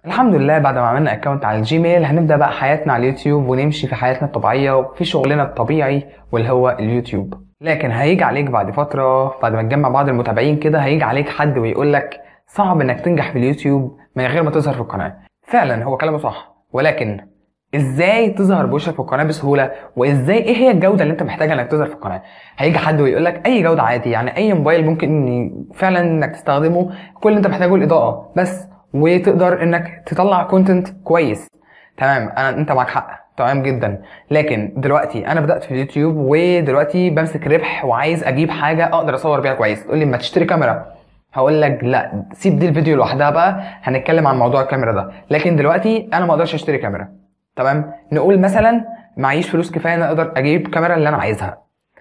الحمد لله بعد ما عملنا اكونت على الجيميل هنبدا بقى حياتنا على اليوتيوب ونمشي في حياتنا الطبيعيه وفي شغلنا الطبيعي واللي هو اليوتيوب لكن هيجي عليك بعد فتره بعد ما تجمع بعض المتابعين كده هيجي عليك حد ويقول لك صعب انك تنجح في اليوتيوب من غير ما تظهر في القناه فعلا هو كلامه صح ولكن ازاي تظهر بوشك في القناه بسهوله وازاي ايه هي الجوده اللي انت محتاجها انك تظهر في القناه هيجي حد ويقول لك اي جوده عادي يعني اي موبايل ممكن إن فعلا انك تستخدمه كل اللي انت محتاجه الاضاءه بس وتقدر انك تطلع كونتنت كويس تمام انا انت معاك حق تمام جدا لكن دلوقتي انا بدات في اليوتيوب ودلوقتي بمسك ربح وعايز اجيب حاجه اقدر اصور بيها كويس تقول لي ما تشتري كاميرا هقول لك لا سيب دي الفيديو لوحدها بقى هنتكلم عن موضوع الكاميرا ده لكن دلوقتي انا ما اقدرش اشتري كاميرا تمام نقول مثلا معيش فلوس كفايه ان اقدر اجيب كاميرا اللي انا عايزها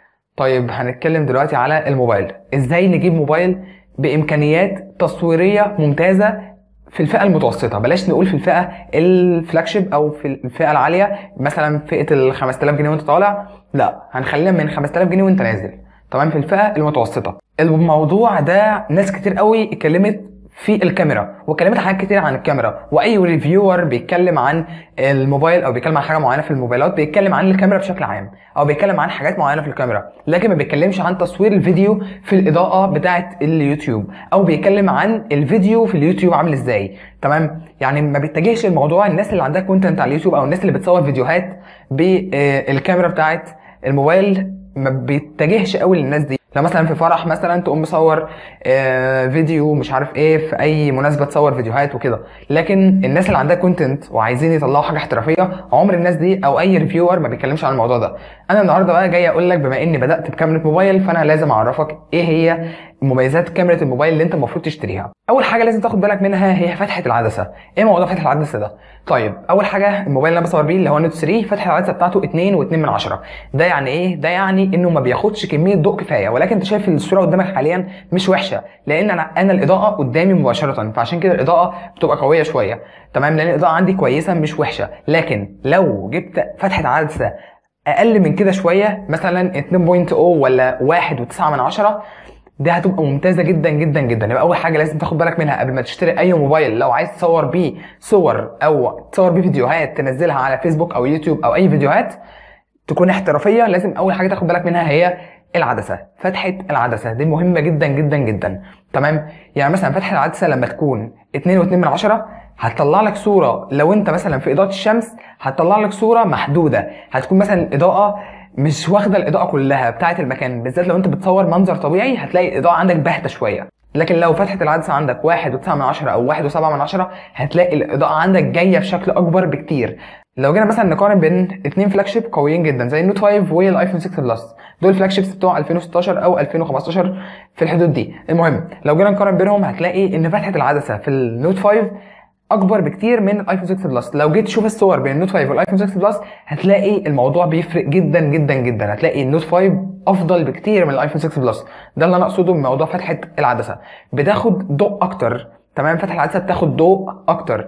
طيب هنتكلم دلوقتي على الموبايل ازاي نجيب موبايل بامكانيات تصويريه ممتازه في الفئه المتوسطه بلاش نقول في الفئه الفلاج شيب او في الفئه العاليه مثلا فئه ال 5000 جنيه وانت طالع لا هنخلينا من 5000 جنيه وانت نازل تمام في الفئه المتوسطه الموضوع ده ناس كتير قوي اتكلمت في الكاميرا وكلمت حاجات كتير عن الكاميرا واي ريفيور بيتكلم عن الموبايل او بيتكلم عن حاجه معينه في الموبايلات بيتكلم عن الكاميرا بشكل عام او بيتكلم عن حاجات معينه في الكاميرا لكن ما بيتكلمش عن تصوير الفيديو في الاضاءه بتاعه اليوتيوب او بيتكلم عن الفيديو في اليوتيوب عامل ازاي تمام يعني ما بيتجهش الموضوع الناس اللي عندها كونتنت على اليوتيوب او الناس اللي بتصور فيديوهات بالكاميرا بتاعه الموبايل ما بيتجهش قوي للناس دي لو مثلا في فرح مثلا تقوم مصور آه، فيديو مش عارف ايه في اي مناسبه تصور فيديوهات وكده لكن الناس اللي عندها كونتنت وعايزين يطلعوا حاجه احترافيه عمر الناس دي او اي ريفيور ما بيتكلمش عن الموضوع ده انا النهارده بقى جاي اقول لك بما اني بدات بكاميرا موبايل فانا لازم اعرفك ايه هي مميزات كاميرا الموبايل اللي انت المفروض تشتريها اول حاجه لازم تاخد بالك منها هي فتحه العدسه ايه موضوع فتحه العدسه ده طيب اول حاجه الموبايل اللي انا بصور بيه اللي هو نوت 3 فتحه العدسه بتاعته 2 و2 من 10 ده يعني ايه ده يعني انه ما بياخدش كميه ضوء كفايه ولكن انت شايف الصوره قدامك حاليا مش وحشه لان انا انا الاضاءه قدامي مباشره فعشان كده الاضاءه بتبقى قويه شويه تمام لان الاضاءه عندي كويسه مش وحشه لكن لو جبت فتحه عدسه اقل من كده شويه مثلا 2.0 ولا 1.9 من 10 دي هتبقى ممتازه جدا جدا جدا يبقى اول حاجه لازم تاخد بالك منها قبل ما تشتري اي موبايل لو عايز تصور بيه صور او تصور بيه فيديوهات تنزلها على فيسبوك او يوتيوب او اي فيديوهات تكون احترافيه لازم اول حاجه تاخد بالك منها هي العدسه فتحه العدسه دي مهمه جدا جدا جدا تمام يعني مثلا فتحه العدسه لما تكون 2 و2 من 10 هتطلع لك صوره لو انت مثلا في اضاءه الشمس هتطلع لك صوره محدوده هتكون مثلا الاضاءه مش واخده الاضاءه كلها بتاعه المكان بالذات لو انت بتصور منظر طبيعي هتلاقي الاضاءه عندك باهته شويه لكن لو فتحه العدسه عندك 1.9 من 10 او 1.7 من 10 هتلاقي الاضاءه عندك جايه بشكل اكبر بكتير لو جينا مثلا نقارن بين اتنين فلاج شيب قويين جدا زي النوت 5 والايفون 6 بلس دول فلاج شيبس بتوع 2016 او 2015 في الحدود دي المهم لو جينا نقارن بينهم هتلاقي ان فتحه العدسه في النوت 5 اكبر بكتير من الايفون 6 بلس لو جيت تشوف الصور بين النوت 5 والايفون 6 بلس هتلاقي الموضوع بيفرق جدا جدا جدا هتلاقي النوت 5 افضل بكتير من الايفون 6 بلس ده اللي انا اقصده من موضوع فتحه العدسه بتاخد ضوء اكتر تمام فتحه العدسه بتاخد ضوء اكتر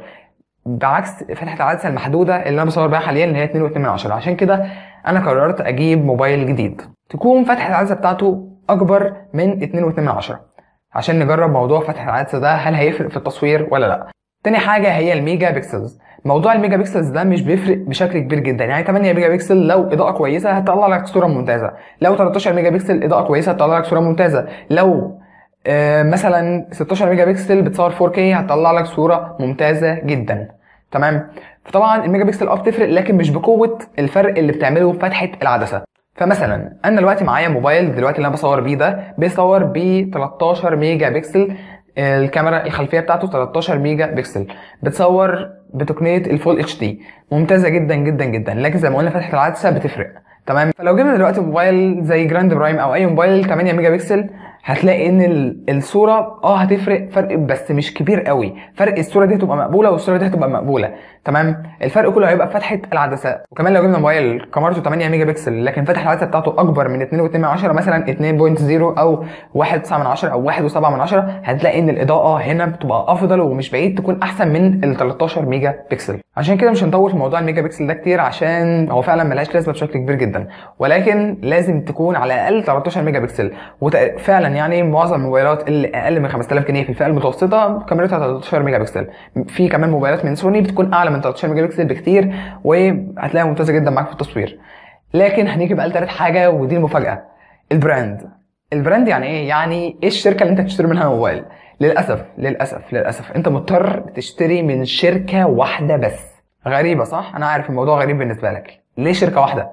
بعكس فتحه العدسه المحدوده اللي انا بصور بيها حاليا اللي هي 2.2 من 10 عشان كده انا قررت اجيب موبايل جديد تكون فتحه العدسه بتاعته اكبر من 2.2 من 10 عشان نجرب موضوع فتح العدسه ده هل هيفرق في التصوير ولا لا تاني حاجه هي الميجا بيكسلز موضوع الميجا بيكسلز ده مش بيفرق بشكل كبير جدا يعني 8 ميجا بكسل لو اضاءه كويسه هتطلع لك صوره ممتازه لو 13 ميجا بكسل اضاءه كويسه هتطلع لك صوره ممتازه لو آه مثلا 16 ميجا بكسل بتصور 4K هتطلع لك صوره ممتازه جدا تمام فطبعا الميجا بكسل اه بتفرق لكن مش بقوه الفرق اللي بتعمله فتحه العدسه فمثلا انا دلوقتي معايا موبايل دلوقتي اللي انا بصور بيه ده بيصور ب 13 ميجا بكسل الكاميرا الخلفيه بتاعته 13 ميجا بكسل بتصور بتقنيه الفول اتش دي ممتازه جدا جدا جدا لكن زي ما قلنا فتحه العدسه بتفرق تمام فلو جبنا دلوقتي موبايل زي جراند برايم او اي موبايل 8 ميجا بكسل هتلاقي ان ال- الصوره اه هتفرق فرق بس مش كبير قوي فرق الصوره دي هتبقى مقبوله والصوره دي هتبقى مقبوله تمام الفرق كله هيبقى في فتحه العدسه وكمان لو جبنا موبايل كاميرته 8 ميجا بكسل لكن فتحه العدسه بتاعته اكبر من 2.2 من 10 مثلا 2.0 او 1.9 من 10 او 1.7 من 10 هتلاقي ان الاضاءه هنا بتبقى افضل ومش بعيد تكون احسن من ال 13 ميجا بكسل عشان كده مش هنطول في موضوع الميجا بكسل ده كتير عشان هو فعلا ملهاش لازمه بشكل كبير جدا ولكن لازم تكون على الاقل 13 ميجا بكسل وفعلا يعني معظم الموبايلات اللي اقل من 5000 جنيه في الفئه المتوسطه كاميرتها 13 ميجا بكسل في كمان موبايلات من سوني بتكون اعلى من 13 ميجا بكسل بكتير وهتلاقيها ممتازه جدا معاك في التصوير لكن هنيجي بقى لتالت حاجه ودي المفاجاه البراند البراند يعني ايه يعني ايه الشركه اللي انت تشتري منها موبايل للاسف للاسف للاسف انت مضطر تشتري من شركه واحده بس غريبه صح انا عارف الموضوع غريب بالنسبه لك ليه شركه واحده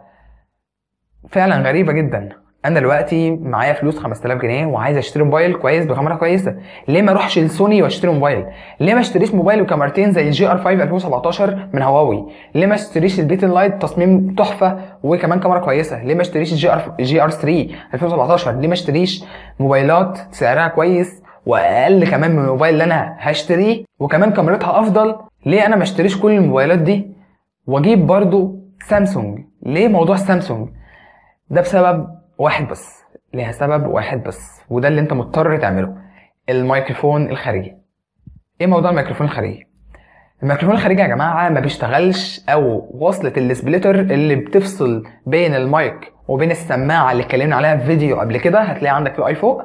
فعلا غريبه جدا انا دلوقتي معايا فلوس 5000 جنيه وعايز اشتري موبايل كويس بكاميرا كويسه ليه ما اروحش لسوني واشتري موبايل ليه ما اشتريش موبايل بكاميرتين زي الجي ار 5 2017 من هواوي ليه ما اشتريش البيتن لايت تصميم تحفه وكمان كاميرا كويسه ليه ما اشتريش الجي ار جي ار 3 2017 ليه ما اشتريش موبايلات سعرها كويس واقل كمان من الموبايل اللي انا هشتريه وكمان كاميرتها افضل ليه انا ما اشتريش كل الموبايلات دي واجيب برضو سامسونج ليه موضوع سامسونج ده بسبب واحد بس ليها سبب واحد بس وده اللي انت مضطر تعمله الميكروفون الخارجي ايه موضوع الميكروفون الخارجي الميكروفون الخارجي يا جماعه ما بيشتغلش او وصله السبليتر اللي بتفصل بين المايك وبين السماعه اللي اتكلمنا عليها في فيديو قبل كده هتلاقي عندك في الاي فوق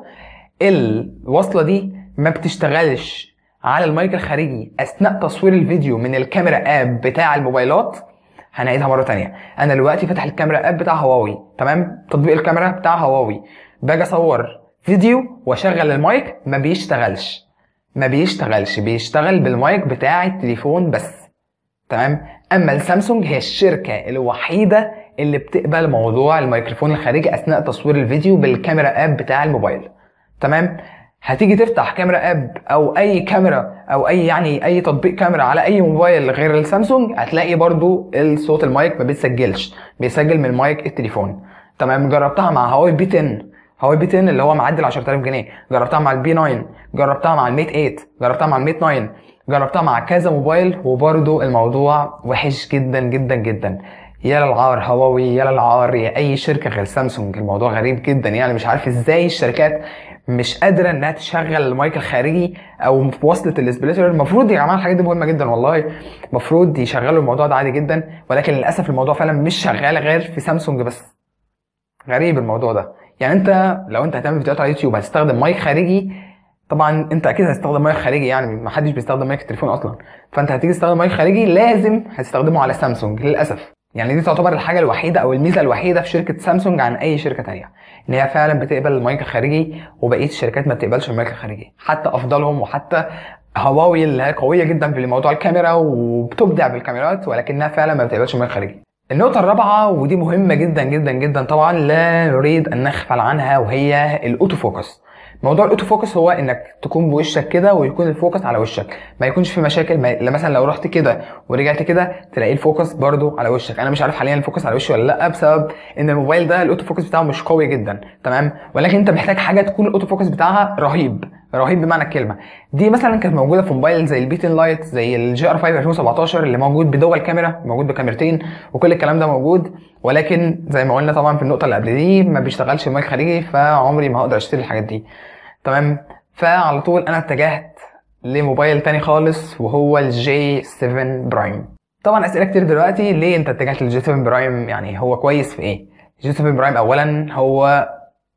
الوصله دي ما بتشتغلش على المايك الخارجي اثناء تصوير الفيديو من الكاميرا اب بتاع الموبايلات هنعيدها مره تانية انا دلوقتي فاتح الكاميرا اب بتاع هواوي تمام تطبيق الكاميرا بتاع هواوي باجي اصور فيديو واشغل المايك ما بيشتغلش ما بيشتغلش بيشتغل بالمايك بتاع التليفون بس تمام اما السامسونج هي الشركه الوحيده اللي بتقبل موضوع الميكروفون الخارجي اثناء تصوير الفيديو بالكاميرا اب بتاع الموبايل تمام هتيجي تفتح كاميرا اب او اي كاميرا او اي يعني اي تطبيق كاميرا على اي موبايل غير السامسونج هتلاقي برضو الصوت المايك ما بيتسجلش بيسجل من مايك التليفون تمام جربتها مع هواوي بي 10 هواوي بي 10 اللي هو معدل 10000 جنيه جربتها مع البي 9 جربتها مع الميت 8 جربتها مع الميت 9 جربتها مع كذا موبايل وبرضو الموضوع وحش جدا جدا جدا يا للعار هواوي يا للعار يا اي شركه غير سامسونج الموضوع غريب جدا يعني مش عارف ازاي الشركات مش قادره انها تشغل المايك الخارجي او في وصله السبليتر المفروض يا جماعه الحاجات دي مهمه جدا والله المفروض يشغلوا الموضوع ده عادي جدا ولكن للاسف الموضوع فعلا مش شغال غير في سامسونج بس غريب الموضوع ده يعني انت لو انت هتعمل فيديوهات على يوتيوب هتستخدم مايك خارجي طبعا انت اكيد هتستخدم مايك خارجي يعني ما حدش بيستخدم مايك التليفون اصلا فانت هتيجي تستخدم مايك خارجي لازم هتستخدمه على سامسونج للاسف يعني دي تعتبر الحاجه الوحيده او الميزه الوحيده في شركه سامسونج عن اي شركه تانية ان هي فعلا بتقبل المايك الخارجي وبقيه الشركات ما بتقبلش المايك الخارجي حتى افضلهم وحتى هواوي اللي هي قويه جدا في موضوع الكاميرا وبتبدع بالكاميرات ولكنها فعلا ما بتقبلش المايك الخارجي النقطة الرابعة ودي مهمة جدا جدا جدا طبعا لا نريد أن نغفل عنها وهي الأوتو فوكس موضوع الاوتو فوكس هو انك تكون بوشك كده ويكون الفوكس على وشك ما يكونش في مشاكل ما مثلا لو رحت كده ورجعت كده تلاقي الفوكس برضو على وشك انا مش عارف حاليا الفوكس على وشي ولا لا بسبب ان الموبايل ده الاوتو فوكس بتاعه مش قوي جدا تمام ولكن انت محتاج حاجه تكون الاوتو فوكس بتاعها رهيب رهيب بمعنى الكلمه دي مثلا كانت موجوده في موبايل زي البيتن لايت زي الجي ار 5 2017 اللي موجود بدول كاميرا موجود بكاميرتين وكل الكلام ده موجود ولكن زي ما قلنا طبعا في النقطه اللي قبل دي ما بيشتغلش مايك خارجي فعمري ما هقدر اشتري الحاجات دي تمام فعلى طول انا اتجهت لموبايل تاني خالص وهو الجي 7 برايم طبعا اسئله كتير دلوقتي ليه انت اتجهت للجي 7 برايم يعني هو كويس في ايه الجي 7 برايم اولا هو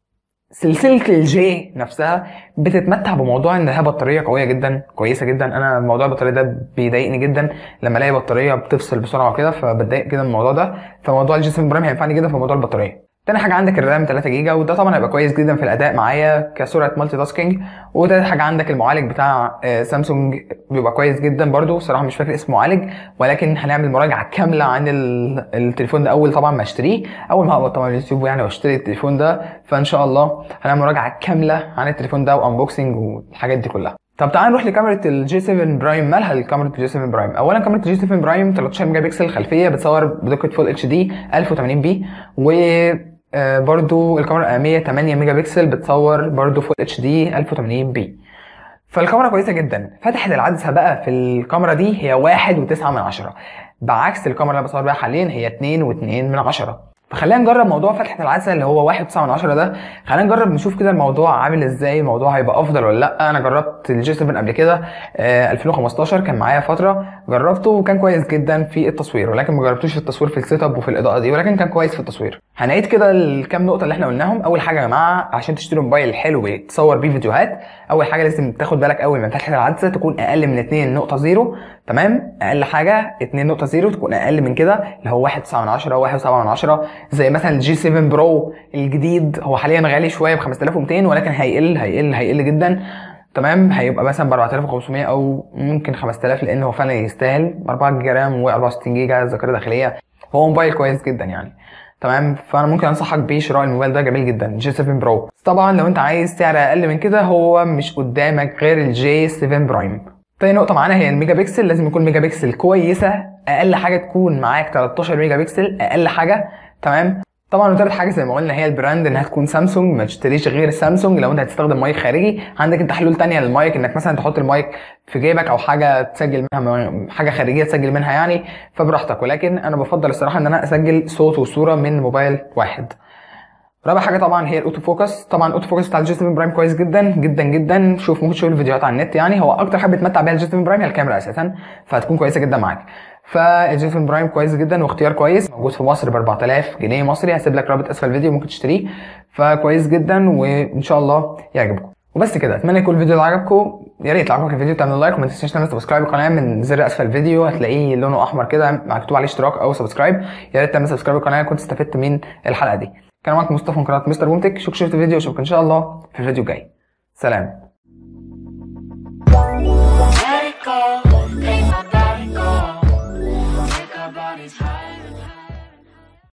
سلسله الجي نفسها بتتمتع بموضوع ان لها بطاريه قويه جدا كويسه جدا انا موضوع البطاريه ده بيضايقني جدا لما الاقي بطاريه بتفصل بسرعه وكده فبتضايق جدا من الموضوع ده فموضوع الجي 7 برايم هينفعني جدا في موضوع البطاريه تاني حاجه عندك الرام 3 جيجا وده طبعا هيبقى كويس جدا في الاداء معايا كسرعه مالتي تاسكينج وتالت حاجه عندك المعالج بتاع سامسونج بيبقى كويس جدا برده صراحه مش فاكر اسم معالج ولكن هنعمل مراجعه كامله عن التليفون ده اول طبعا ما اشتريه اول ما هقبض طبعا اليوتيوب يعني واشتري التليفون ده فان شاء الله هنعمل مراجعه كامله عن التليفون ده وانبوكسنج والحاجات دي كلها طب تعال نروح لكاميرا الجي 7 برايم مالها الكاميرا الجي 7 برايم اولا كاميرا الجي 7 برايم 13 ميجا بكسل خلفيه بتصور بدقه فول اتش دي 1080 بي و آه برضو الكاميرا الاماميه 8 ميجا بكسل بتصور برضو فول اتش دي 1080 بي فالكاميرا كويسه جدا فتحه العدسه بقى في الكاميرا دي هي 1.9 من عشرة بعكس الكاميرا اللي بصور بيها حاليا هي 2.2 من عشرة فخلينا نجرب موضوع فتحه العدسه اللي هو 1.9 من عشرة ده خلينا نجرب نشوف كده الموضوع عامل ازاي الموضوع هيبقى افضل ولا لا انا جربت الجي 7 قبل كده آه 2015 كان معايا فتره جربته وكان كويس جدا في التصوير ولكن ما جربتوش في التصوير في السيت اب وفي الاضاءه دي ولكن كان كويس في التصوير هنعيد كده الكام نقطه اللي احنا قلناهم اول حاجه يا جماعه عشان تشتري موبايل حلو بتصور بيه فيديوهات اول حاجه لازم تاخد بالك اول ما تفتح العدسه تكون اقل من 2.0 تمام اقل حاجه 2.0 تكون اقل من كده اللي هو 1.9 من 10 او 1.7 من 10 زي مثلا الجي 7 برو الجديد هو حاليا غالي شويه ب 5200 ولكن هيقل هيقل هيقل جدا تمام هيبقى مثلا ب 4500 او ممكن 5000 لان هو فعلا يستاهل 4 جيجا رام و64 جيجا ذاكره داخليه هو موبايل كويس جدا يعني تمام فانا ممكن انصحك بشراء الموبايل ده جميل جدا جي 7 برو طبعا لو انت عايز سعر اقل من كده هو مش قدامك غير الجي 7 برايم تاني نقطة معانا هي الميجا بكسل لازم يكون ميجا بكسل كويسة أقل حاجة تكون معاك 13 ميجا بكسل أقل حاجة تمام طبعا وتالت حاجه زي ما قلنا هي البراند انها تكون سامسونج ما تشتريش غير سامسونج لو انت هتستخدم مايك خارجي عندك انت حلول تانية للمايك انك مثلا تحط المايك في جيبك او حاجه تسجل منها حاجه خارجيه تسجل منها يعني فبراحتك ولكن انا بفضل الصراحه ان انا اسجل صوت وصوره من موبايل واحد رابع حاجه طبعا هي الاوتو فوكس طبعا الاوتو فوكس بتاع الجي 7 برايم كويس جدا جدا جدا شوف ممكن تشوف الفيديوهات على النت يعني هو اكتر حاجه بتمتع بيها الجي 7 برايم هي الكاميرا اساسا فهتكون كويسه جدا معاك فالجي 7 برايم كويس جدا واختيار كويس موجود في مصر ب 4000 جنيه مصري هسيب لك رابط اسفل الفيديو ممكن تشتريه فكويس جدا وان شاء الله يعجبكم وبس كده اتمنى يكون الفيديو ده عجبكم يا ريت لو عجبك الفيديو تعمل لايك وما تنساش تعمل سبسكرايب القناه من زر اسفل الفيديو هتلاقيه لونه احمر كده مكتوب عليه اشتراك او سبسكرايب يا ريت تعمل سبسكرايب القناه كنت استفدت من الحلقه دي كان معاكم مصطفى من قناه مستر بومتك شوف شفت الفيديو اشوفك ان شاء الله في الفيديو الجاي سلام Let it go,